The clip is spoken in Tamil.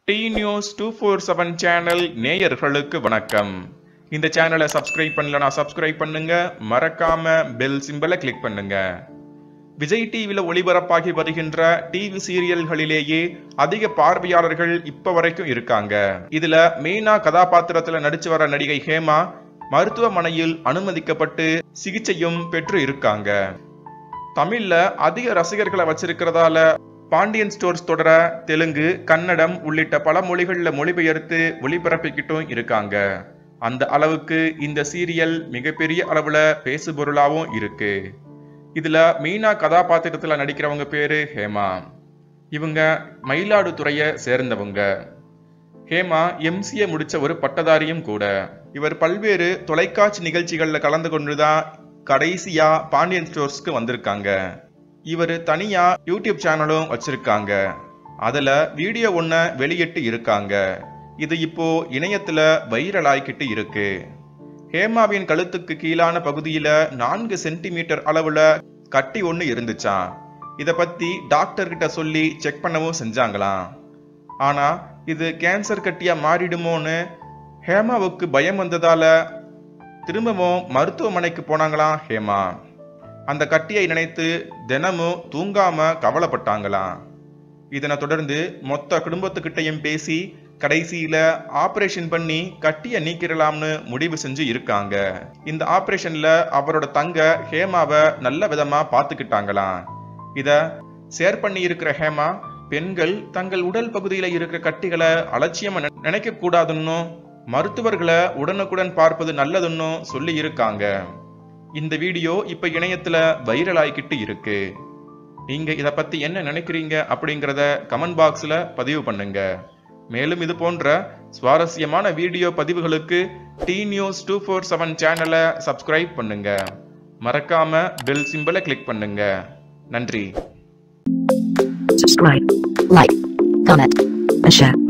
D news two four seven channel நேயர்களுக்கு வணக்கம் இந்த சேனலை சப்ஸ்கிரைப் பண்ணலனா சப்ஸ்கிரைப் பண்ணுங்க மறக்காம பெல் சிம்பலை கிளிக் பண்ணுங்க விஜய் டிவில ஒளிபரப்பாகி வருகின்ற டிவி சீரியல்களிலேயே அதிக பார்வையாளர்கள் இப்ப வரைக்கும் இருக்காங்க இதுல மெயினா கதாபாத்திரத்துல நடிச்சு வர நடிகை ஹேமா மருத்துவமனையில் அனுமதிக்கப்பட்டு சிகிச்சையும் பெற்று இருக்காங்க தமிழ்ல அதிக ரசிகர்களை வச்சிருக்கிறதால பாண்டியன் ஸ்டோர்ஸ் தொடர தெலுங்கு கன்னடம் உள்ளிட்ட பல மொழிகள்ல மொழிபெயர்த்து ஒளிபரப்பிக்கிட்டும் இருக்காங்க அந்த அளவுக்கு இந்த சீரியல் மிகப்பெரிய அளவுல பேசுபொருளாவும் இருக்கு இதுல மீனா கதாபாத்திரத்துல நடிக்கிறவங்க பேரு ஹேமா இவங்க மயிலாடுதுறைய சேர்ந்தவங்க ஹேமா எம்சிஏ முடிச்ச ஒரு பட்டதாரியும் கூட இவர் பல்வேறு தொலைக்காட்சி நிகழ்ச்சிகள்ல கலந்து கொண்டுதான் கடைசியா பாண்டியன் ஸ்டோர்ஸ்க்கு வந்திருக்காங்க இவர் தனியா யூடியூப் சேனலும் வச்சிருக்காங்க அதுல வீடியோ ஒன்ன வெளியிட்டு இருக்காங்க இது இப்போ இணையத்துல வைரல் ஆயிக்கிட்டு இருக்கு ஹேமாவின் கழுத்துக்கு கீழான பகுதியில நான்கு சென்டிமீட்டர் அளவுல கட்டி ஒண்ணு இருந்துச்சாம் இத பத்தி டாக்டர் கிட்ட சொல்லி செக் பண்ணவும் செஞ்சாங்களாம் ஆனா இது கேன்சர் கட்டியா மாறிடுமோன்னு ஹேமாவுக்கு பயம் வந்ததால திரும்பவும் மருத்துவமனைக்கு போனாங்களாம் ஹேமா அந்த கட்டியை நினைத்து தினமும் தூங்காம கவலைப்பட்டாங்களாம் இதனை தொடர்ந்து மொத்த குடும்பத்துக்கிட்டையும் பேசி கடைசியில ஆபரேஷன் பண்ணி கட்டிய நீக்கிடலாம்னு முடிவு செஞ்சு இருக்காங்க இந்த ஆபரேஷன்ல அவரோட தங்க ஹேமாவை நல்ல விதமா பாத்துக்கிட்டாங்களாம் இத ஷேர் பண்ணி இருக்கிற ஹேமா பெண்கள் தங்கள் உடல் பகுதியில இருக்கிற கட்டிகளை அலட்சியமா நினை- நினைக்க கூடாதுன்னும் மருத்துவர்களை உடனுக்குடன் பார்ப்பது நல்லதுன்னு சொல்லி இருக்காங்க இந்த வீடியோ இப்ப இணையத்துல வைரல் ஆகிக்கிட்டு இருக்கு நீங்க இத பத்தி என்ன நினைக்கிறீங்க அப்படிங்கறத கமெண்ட் பாக்ஸ்ல பதிவு பண்ணுங்க மேலும் இது போன்ற சுவாரஸ்யமான வீடியோ பதிவுகளுக்கு T news two four seven சேனலை சப்ஸ்கிரைப் பண்ணுங்க மறக்காம பெல் சிம்பலை கிளிக் பண்ணுங்க நன்றி subscribe, like, comment, and share.